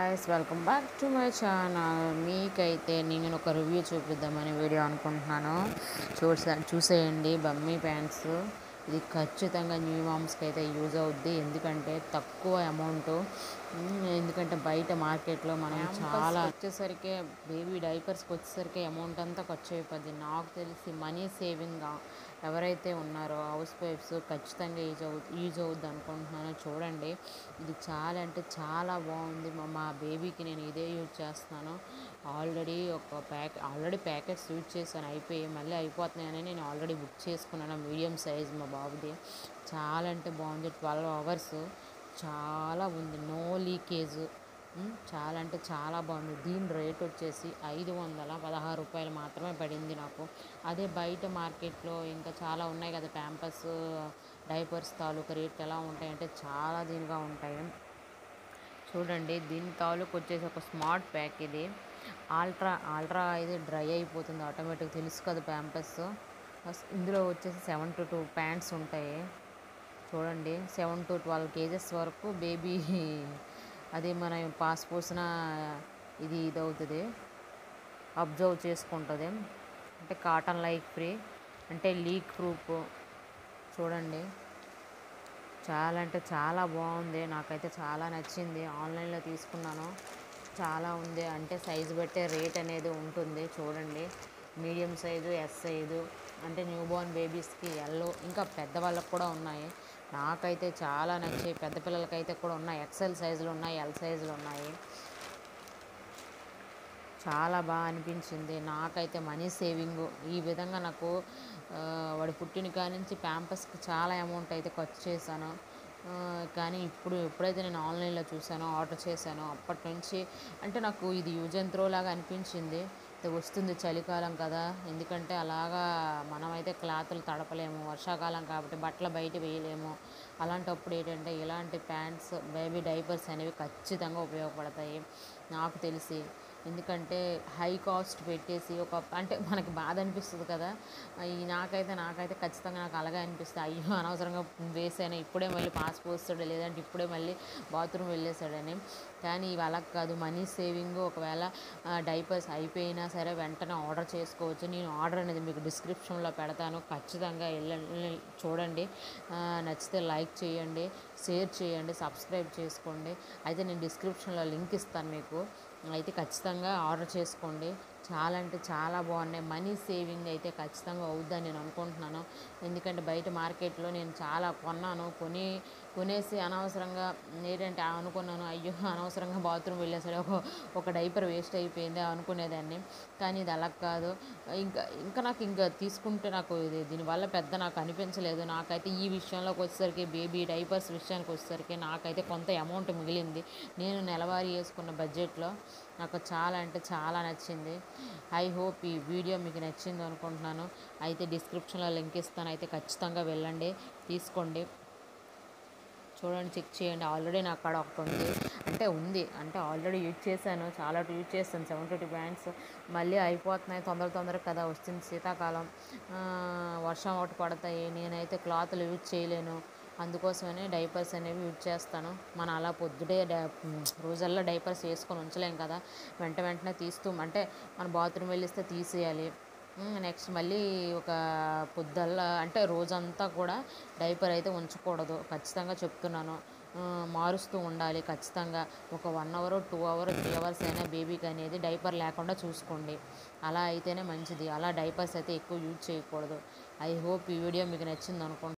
guys welcome back to my channel మీకైతే నేను ఒక రివ్యూ చూపిద్దామని వీడియో అనుకుంటున్నాను చూసా చూసేయండి బమ్మీ ప్యాంట్స్ ఇది ఖచ్చితంగా న్యూ మామ్స్కి అయితే యూజ్ అవుద్ది ఎందుకంటే తక్కువ అమౌంట్ ఎందుకంటే బయట మార్కెట్లో మనం చాలా వచ్చేసరికి బేబీ డైపర్స్కి వచ్చేసరికి అమౌంట్ అంతా ఖర్చు అయిపోద్ది నాకు తెలిసి మనీ సేవింగ్ ఎవరైతే ఉన్నారో హౌస్ వైఫ్స్ ఖచ్చితంగా యూజ్ అవు యూజ్ అవుద్ది అనుకుంటున్నాను చూడండి ఇది చాలా అంటే చాలా బాగుంది మా మా బేబీకి నేను ఇదే యూజ్ చేస్తున్నాను ఆల్రెడీ ఒక ప్యాక్ ఆల్రెడీ ప్యాకెట్స్ యూజ్ చేశాను అయిపోయి మళ్ళీ అయిపోతున్నాయని నేను ఆల్రెడీ బుక్ చేసుకున్నాను మీడియం సైజ్ మా బాబుది చాలా అంటే బాగుంది ట్వెల్వ్ అవర్స్ చాలా ఉంది నో లీకేజ్ ఉమ్, చాలా అంటే చాలా బాగుంది దీని రేట్ వచ్చేసి ఐదు వందల పదహారు రూపాయలు మాత్రమే పడింది నాకు అదే బయట మార్కెట్లో ఇంకా చాలా ఉన్నాయి కదా ప్యాంపస్ డైపర్స్ తాలూకా రేట్లు ఎలా ఉంటాయంటే చాలా దీనిగా ఉంటాయి చూడండి దీని తాలూకు వచ్చేసి ఒక స్మార్ట్ ప్యాక్ ఇది ఆల్ట్రా ఆల్ట్రా ఇది డ్రై అయిపోతుంది ఆటోమేటిక్ తెలుసు కదా ప్యాంపస్ ఇందులో వచ్చేసి సెవెన్ టు టూ ప్యాంట్స్ ఉంటాయి చూడండి సెవెన్ టు ట్వెల్వ్ కేజెస్ వరకు బేబీ అది మన పాస్ పోసిన ఇది ఇది అవుతుంది అబ్జర్వ్ చేసుకుంటుంది అంటే కాటన్ లైక్ ఫ్రీ అంటే లీక్ ప్రూఫ్ చూడండి చాలా అంటే చాలా బాగుంది నాకైతే చాలా నచ్చింది ఆన్లైన్లో తీసుకున్నాను చాలా ఉంది అంటే సైజు బట్టే రేట్ అనేది ఉంటుంది చూడండి మీడియం సైజు ఎస్ సైజు అంటే న్యూ బోర్న్ బేబీస్కి ఎల్లో ఇంకా పెద్దవాళ్ళకి కూడా ఉన్నాయి నాకైతే చాలా నచ్చాయి పెద్ద పిల్లలకైతే కూడా ఉన్నాయి ఎక్సెల్ సైజులు ఉన్నాయి ఎల్ సైజులు ఉన్నాయి చాలా బాగా అనిపించింది నాకైతే మనీ సేవింగ్ ఈ విధంగా నాకు ఆ, వాడి పుట్టిన కాడి నుంచి ప్యాంపస్కి చాలా అమౌంట్ అయితే ఖర్చు చేశాను ఆ, కానీ ఇప్పుడు ఎప్పుడైతే నేను ఆన్లైన్లో చూసానో ఆర్డర్ చేశానో అప్పటి నుంచి అంటే నాకు ఇది యూజ్ అండ్ త్రో లాగా అనిపించింది ఇది వస్తుంది చలికాలం కదా ఎందుకంటే అలాగా మనమైతే క్లాతులు తడపలేము వర్షాకాలం కాబట్టి బట్టలు బయట వేయలేము అలాంటప్పుడు ఏంటంటే ఇలాంటి ప్యాంట్స్ బేబీ డైపర్స్ అనేవి ఖచ్చితంగా ఉపయోగపడతాయి నాకు తెలిసి ఎందుకంటే హై కాస్ట్ పెట్టేసి ఒక అంటే మనకి బాధ అనిపిస్తుంది కదా ఈ నాకైతే నాకైతే ఖచ్చితంగా నాకు అలాగే అనిపిస్తుంది అయ్యో అనవసరంగా వేసాను ఇప్పుడే మళ్ళీ పాస్ పోస్తాడు లేదంటే ఇప్పుడే మళ్ళీ బాత్రూమ్ వెళ్ళేసాడని కానీ ఇవి అలా కాదు మనీ సేవింగ్ ఒకవేళ డైపర్స్ అయిపోయినా సరే వెంటనే ఆర్డర్ చేసుకోవచ్చు నేను ఆర్డర్ అనేది మీకు డిస్క్రిప్షన్లో పెడతాను ఖచ్చితంగా వెళ్ళండి చూడండి ఆ, నచ్చితే లైక్ చేయండి షేర్ చేయండి సబ్స్క్రైబ్ చేసుకోండి అయితే నేను డిస్క్రిప్షన్లో లింక్ ఇస్తాను మీకు అయితే ఖచ్చితంగా ఆర్డర్ చేసుకోండి చాలా అంటే చాలా బాగున్నాయి మనీ సేవింగ్ అయితే ఖచ్చితంగా అవుద్దని నేను అనుకుంటున్నాను ఎందుకంటే బయట మార్కెట్లో నేను చాలా కొన్నాను కొని కొనేసి అనవసరంగా ఏంటంటే అనుకున్నాను అయ్యో అనవసరంగా బాత్రూమ్ వెళ్ళేసరి ఒక ఒక డైపర్ వేస్ట్ అయిపోయింది అనుకునేదాన్ని కానీ ఇది అలా కాదు ఇంకా ఇంకా నాకు ఇంకా తీసుకుంటే నాకు ఇది దీనివల్ల పెద్ద నాకు అనిపించలేదు నాకైతే ఈ విషయంలోకి వచ్చేసరికి బేబీ డైపర్స్ విషయానికి వచ్చేసరికి నాకైతే కొంత అమౌంట్ మిగిలింది నేను నెలవారీ వేసుకున్న బడ్జెట్లో నాకు చాలా అంటే చాలా నచ్చింది ఐ హోప్ ఈ వీడియో మీకు నచ్చింది అనుకుంటున్నాను అయితే డిస్క్రిప్షన్లో లింక్ ఇస్తాను అయితే ఖచ్చితంగా వెళ్ళండి తీసుకోండి చూడండి చెక్ చేయండి ఆల్రెడీ నాకు అక్కడ ఒకటి ఉంది అంటే ఉంది అంటే ఆల్రెడీ యూజ్ చేశాను చాలా యూజ్ చేస్తాను సెవెన్ ఫిఫ్టీ బ్యాండ్స్ మళ్ళీ అయిపోతున్నాయి తొందర తొందరగా కదా వస్తుంది శీతాకాలం ఆ, వర్షం ఒకటి పడతాయి నేనైతే క్లాత్లు యూజ్ చేయలేను అందుకోసమని డైపర్స్ అనేవి యూజ్ చేస్తాను మనం అలా పొద్దుటే డై రోజల్లా డైపర్స్ వేసుకొని ఉంచలేం కదా వెంట వెంటనే తీస్తూ అంటే మన బాత్రూమ్ వెళ్ళిస్తే తీసేయాలి నెక్స్ట్ మళ్ళీ ఒక పొద్దుల్లా అంటే రోజంతా కూడా డైపర్ అయితే ఉంచకూడదు ఖచ్చితంగా చెప్తున్నాను ఆ, మారుస్తూ ఉండాలి ఖచ్చితంగా ఒక one hour two hour three hours అయినా బేబీకి అనేది డైపర్ లేకుండా చూసుకోండి అలా అయితేనే మంచిది అలా డైపర్స్ అయితే ఎక్కువ యూజ్ చేయకూడదు ఐ హోప్ ఈ వీడియో మీకు నచ్చింది అనుకుంటున్నాను